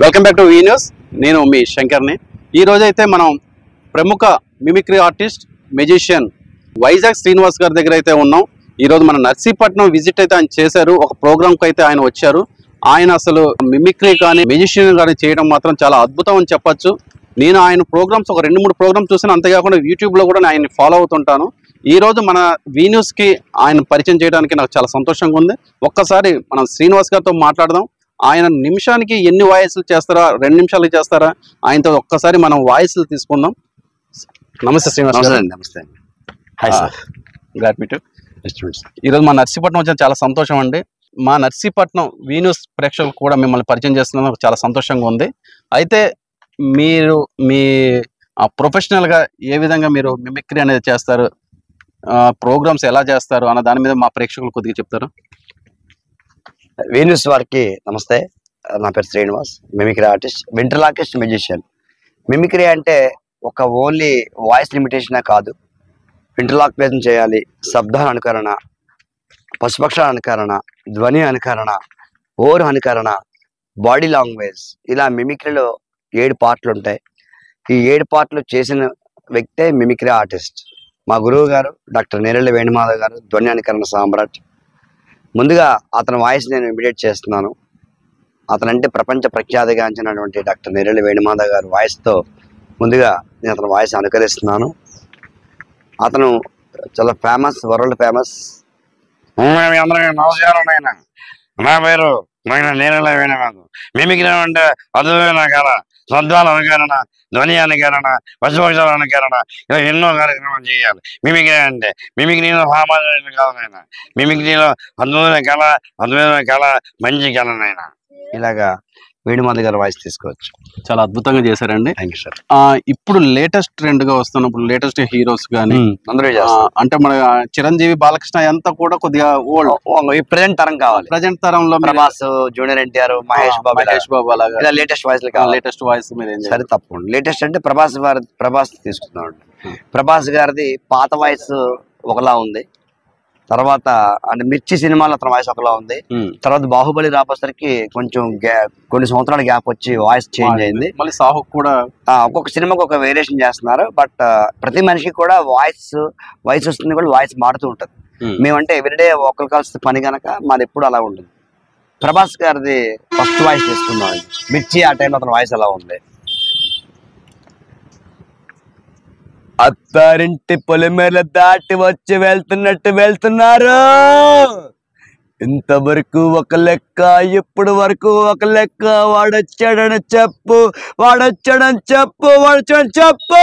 Welcome back to V news నేను మీ శంకర్ని ఈ రోజు అయితే మనం ప్రముఖ mimicry artist magician Vizag Srinivas గారి దగ్గర అయితే ఉన్నాం ఈ రోజు మన నర్సీపట్నం విజిట్ అయితే ఆయన చేశారు ఒక ప్రోగ్రామ్కి అయితే ఆయన వచ్చారు ఆయన అసలు మిమిక్రీ కానీ మెజిషియన్ కానీ చేయడం మాత్రం చాలా అద్భుతం అని చెప్పొచ్చు నేను ఆయన ప్రోగ్రామ్స్ ఒక రెండు మూడు ప్రోగ్రామ్స్ చూసాను అంతేకాకుండా యూట్యూబ్లో కూడా నేను ఆయన్ని ఫాలో అవుతుంటాను ఈ రోజు మన వీ న్యూస్కి ఆయన పరిచయం చేయడానికి నాకు చాలా సంతోషంగా ఉంది ఒక్కసారి మనం శ్రీనివాస్ గారితో మాట్లాడదాం ఆయన నిమిషానికి ఎన్ని వాయిస్లు చేస్తారా రెండు నిమిషాలు చేస్తారా ఆయనతో ఒక్కసారి మనం వాయిస్లు తీసుకుందాం నమస్తే శ్రీనివాస్ నమస్తే గారు అండి నమస్తే అండి hi sir great meet instruments ఈరోజు మా నర్సీపట్నం వచ్చిన చాలా సంతోషం అండి మా నర్సీపట్నం వీన్యూస్ ప్రేక్షకులు కూడా మిమ్మల్ని పరిచయం చేస్తున్నందుకు చాలా సంతోషంగా ఉంది అయితే మీరు మీ ఆ, professional గా ఏ విధంగా మీరు మిమిక్రీ అనేది చేస్తారు ప్రోగ్రామ్స్ ఎలా చేస్తారు అన్న దాని మీద మా ప్రేక్షకులు కొద్దిగా చెప్తారు వేణుస్ వారికి నమస్తే నా పేరు Srinivas mimicry artist ventriloquist musician mimicry అంటే ఒక ఓన్లీ వాయిస్ లిమిటేషనే కాదు వెంట్రలాక్యులేషన్ చేయాలి శబ్దాల అనుకరణ పశుపక్షాల అనుకరణ ధ్వని అనుకరణ ఓరు అనుకరణ బాడీ లాంగ్వేజ్ ఇలా మిమిక్రీలో ఏడు పార్ట్లు ఉంటాయి ఈ ఏడు పార్ట్లు చేసిన వ్యక్తే మిమిక్రీ ఆర్టిస్ట్ మా గురువు గారు డాక్టర్ నేరెళ్ళ వేణుమాధవ్ గారు ధ్వని అనుకరణ సామ్రాట్ ముందుగా అతని వాయిస్ నేను ఇమిడియేట్ చేస్తున్నాను అతనంటే ప్రపంచ ప్రఖ్యాతిగాంచినటువంటి డాక్టర్ నెరెల్లి వేణుమాధవ్ గారి వాయిస్తో ముందుగా నేను అతని వాయిస్ అనుకరిస్తున్నాను అతను చాలా ఫేమస్ వరల్డ్ ఫేమస్ అందరికీ నమస్కారం నాయన నా పేరు నాయన నేనలా వేణవాదు మిమిక్రీ అంటే అద్భుతమైన కళ శబ్దాల అనుకరణ ధ్వని అనుకరణ పశుపక్షాల అనుకరణ ఇలా ఎన్నో కార్యక్రమాలు చేయాలి మిమిక్రీ అంటే మిమిక్రీలో సామాన్యులు కాదు నాయన మిమిక్రీలో అద్భుతమైన కళ అద్భుతమైన కళ మంచి కళ నాయన ఇలాగా వేణుమాధవ్ గారి వాయిస్ తీసుకోవచ్చు చాలా అద్భుతంగా చేశారండి థ్యాంక్ యూ సార్ ఆ, ఇప్పుడు లేటెస్ట్ ట్రెండ్ గా వస్తున్న ఇప్పుడు లేటెస్ట్ హీరోస్ కానీ అందరూ ఆ, చేస్తారు అంటే మన చిరంజీవి బాలకృష్ణ అంతా కూడా కొద్దిగా ఓల్డ్ ఈ ప్రజెంట్ తరం కావాలి ప్రజెంట్ తరంలో మీరు- ప్రభాస్ జూనియర్ ఎన్టీఆర్ మహేష్ బాబు ఇలా- మహేష్ బాబు అలాగా ఇలా లేటెస్ట్ వాయిస్ కావాలి లేటెస్ట్ వాయిస్ మీరు ఏం సరే తప్పకుండా లేటెస్ట్ అంటే ప్రభాస్ గారి ప్రభాస్ తీసుకుందాం ప్రభాస్ గారిది పాత వాయిస్ ఒకలా ఉంది తర్వాత అంటే మిర్చి సినిమాలో అతని వాయిస్ ఒకలా ఉంది ఉమ్. తర్వాత బాహుబలి రాపోసరికి కొంచెం గ్యా- కొన్ని సంవత్సరాల గ్యాప్ వచ్చి వాయిస్ చేంజ్ అయింది మళ్ళీ సాహు కూడా ఆ, ఒక్కొక్క సినిమాకి ఒక వేరియేషన్ చేస్తున్నారు బట్ ప్రతి మనిషికి కూడా వాయిస్ వాయిస్ వస్తుంది కూడా వాయిస్ మారుతూ ఉంటుంది ఉమ్. మేమంటే ఎవ్రీడే ఒకరు కలిసి పని కనుక మాది ఎప్పుడు అలా ఉంటుంది ప్రభాస్ గారిది ఫస్ట్ వాయిస్ తీసుకున్నాం మిర్చి ఆ టైంలో అతని వాయిస్ ఎలా ఉంది అత్తారింటి పొలిమేర దాటి వచ్చి వెళ్తున్నట్టు వెళ్తున్నారు ఇంతవరకు ఒక లెక్క ఇప్పుడు వరకు ఒక లెక్క వాడొచ్చాడని చెప్పు వాడొచ్చాడని చెప్పు వాడొచ్చాడని చెప్పు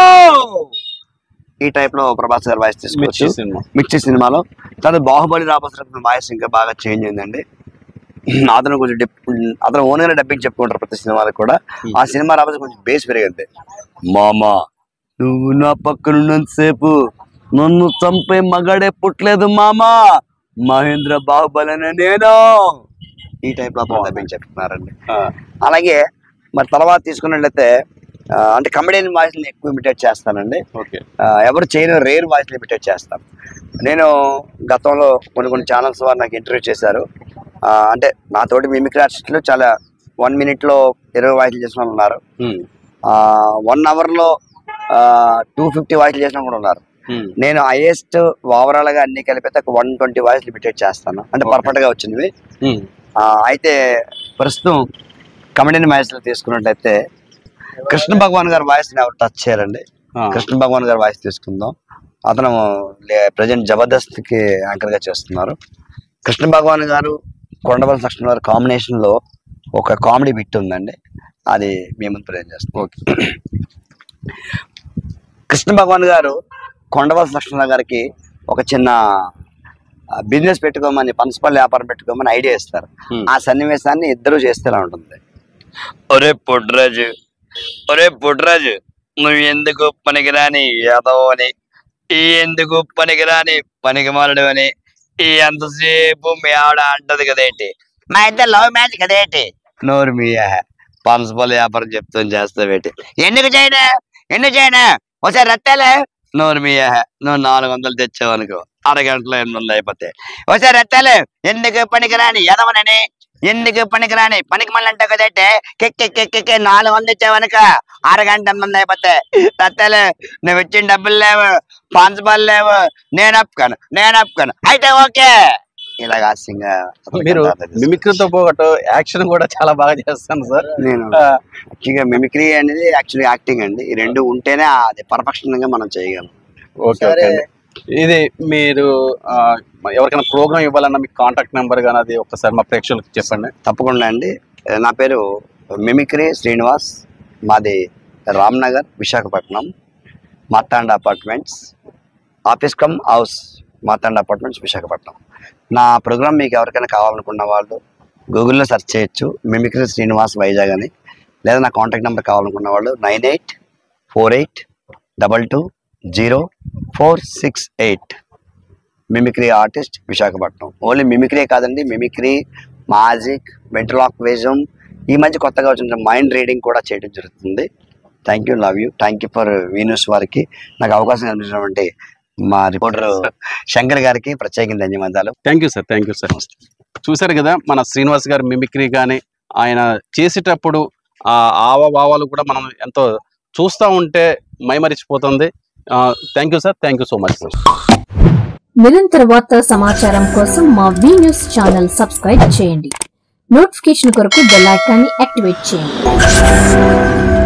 ఈ టైప్ లో ప్రభాస్ గారి వాయిస్ మిర్చి తీసుకోవచ్చు సినిమా మిర్చి సినిమాలో తర్వాత బాహుబలి రాబోతున్న వాయిస్ ఇంకా బాగా చేంజ్ అయిందండి అతను కొంచెం డిప్ అతను ఓన్గా డబ్బింగ్ చెప్పుకుంటారు ప్రతి సినిమాలకు కూడా ఆ సినిమా రాబోతే కొంచెం బేస్ పెరిగింది మామా నువ్వు నా పక్కనున్నంతసేపు నన్ను చంపే మగాడే పుట్టలేదు మామా మహేంద్ర బాహుబలి అనే నేను ఈ టైప్ లో అతను డబ్బింగ్ చెప్తున్నారండి అలాగే మరి తర్వాత తీసుకున్నట్లయితే ఆ, అంటే కమెడియన్ వాయిస్ ఎక్కువ ఇమిటేట్ చేస్తానండి ఓకే ఆ, ఎవరు చేయని రేర్ వాయిస్ లిమిటెడ్ చేస్తాం నేను గతంలో కొన్ని కొన్ని ఛానల్స్ వారు నాకు ఇంటర్వ్యూ చేశారు ఆ, అంటే నాతోటి మిమిక్రీ ఆర్టిస్టులు చాలా వన్ మినిట్లో ఇరవై వాయిస్లు చేసిన వాళ్ళు ఉన్నారు వన్ అవర్లో టూ ఫిఫ్టీ వాయిస్లు చేసిన వాళ్ళు కూడా ఉన్నారు నేను హైయెస్ట్ ఓవరాల్ గా అన్ని కలిపితే ఒక వన్ ట్వంటీ వాయిస్ లిమిటెడ్ చేస్తాను అంటే Okay. పర్ఫెక్ట్ గా వచ్చినవి ఆ, అయితే ప్రస్తుతం కమెడియన్ వాయిస్లు తీసుకున్నట్లయితే కృష్ణ భగవాన్ గారి వాయిస్ ఎవరు టచ్ చేయాలండి కృష్ణ భగవాన్ గారి వాయిస్ తీసుకుందాం అతను ప్రజెంట్ జబర్దస్త్ కి యాంకర్ గా చేస్తున్నారు కృష్ణ భగవాన్ గారు కొండవల లక్ష్మణ్ గారు కాంబినేషన్ లో ఒక కామెడీ బిట్ ఉందండి అది మీ ముందు ప్రజెంట్ చేస్తాం ఓకే కృష్ణ భగవాన్ గారు కొండవలస లక్ష్మణ గారికి ఒక చిన్న బిజినెస్ పెట్టుకోమని పనసపల్లి వ్యాపారం పెట్టుకోమని ఐడియా ఇస్తారు ఆ సన్నివేశాన్ని ఇద్దరు చేస్తేలా ఉంటుంది ఒరే పుట్రాజు ఒరే పుట్రాజు నువ్వు ఎందుకు పనికిరాని యాదవ్ అని ఈ ఎందుకు పనికిరాని పనికిమాలడు అని ఈ ఎంతసేపు మీ ఆవిడ అంటది కదేంటి మా ఇద్దరు లవ్ మ్యాచ్ కదేంటి నోరు మీ పనసపల్లి వ్యాపారం చెప్తాం చేస్తావేటి ఎందుకు చేయను ఎందుకు చేయను ఒకసారి రట్టాలే నోరు మీ నువ్వు నాలుగు వందలు తెచ్చావు అనుకో అరగంటలో ఎనిమిది వందలు అయిపోతాయి ఒకసారి రట్టాలే ఎందుకు పనికిరాని యదవనని ఎందుకు పనికిరాని పనికి మళ్ళీ అంటావు కదంటే కెక్కెక్కెక్కె నాలుగు వందలు ఇచ్చావనుక అరగంట మంది అయిపోతే తత్తలు నువ్వు ఇచ్చిన డబ్బులు లేవు పాన్సబాల్ లేవు నేను అప్పుకాను నేను అప్పుకాను అయితే ఓకే ఇలాగా సింగ మీరు మిమిక్రీతో పోగొట్టు యాక్షన్ కూడా చాలా బాగా చేస్తాను సార్ నేను యాక్చువల్గా మిమిక్రీ అనేది యాక్చువల్లీ యాక్టింగ్ అండి ఈ రెండు ఉంటేనే అది పర్ఫెక్షన్ గా మనం చేయగలం ఓకే ఓకే అండి. ఇది మీరు ఆ, ఎవరికైనా ప్రోగ్రామ్ ఇవ్వాలన్నా మీ కాంటాక్ట్ నెంబర్ కానీ అది ఒక్కసారి మా ప్రేక్షకులకు చెప్పండి తప్పకుండా అండి నా పేరు మిమిక్రీ శ్రీనివాస్ మాది Ramnagar Visakhapatnam Marthanda apartments office cum house Marthanda apartments Visakhapatnam నా ప్రోగ్రామ్ మీకు ఎవరికైనా కావాలనుకున్న వాళ్ళు గూగుల్లో సెర్చ్ చేయొచ్చు మిమిక్రీ శ్రీనివాస్ వైజాగ్ అని లేదా నా కాంటాక్ట్ నెంబర్ కావాలనుకున్న వాళ్ళు nine eight four eight double two zero four six eight mimicry artist Visakhapatnam only mimicry కాదండి మిమిక్రీ మ్యాజిక్ వెంట్రలాక్విజం ఈ మధ్య కొత్తగా వచ్చిన మైండ్ రీడింగ్ కూడా చేయడం జరుగుతుంది thank you love you thank you for V news వారికి నాకు అవకాశం కల్పించినటువంటి మా రిపోర్టర్ శంకర్ గారికి ప్రత్యేక ధన్యవాదాలు thank you sir thank you sir చూశారు కదా మన శ్రీనివాస్ గారి మిమిక్రీ కానీ ఆయన చేసేటప్పుడు ఆ ఆవభావాలు కూడా మనం ఎంతో చూస్తూ ఉంటే మైమరిచిపోతుంది thank you sir thank you so much sir నిరంతర వార్తా సమాచారం కోసం మా వి న్యూస్ ఛానల్ సబ్స్క్రైబ్ చేయండి నోటిఫికేషన్ కొరకు బెల్ ఐకాన్ని యాక్టివేట్ చేయండి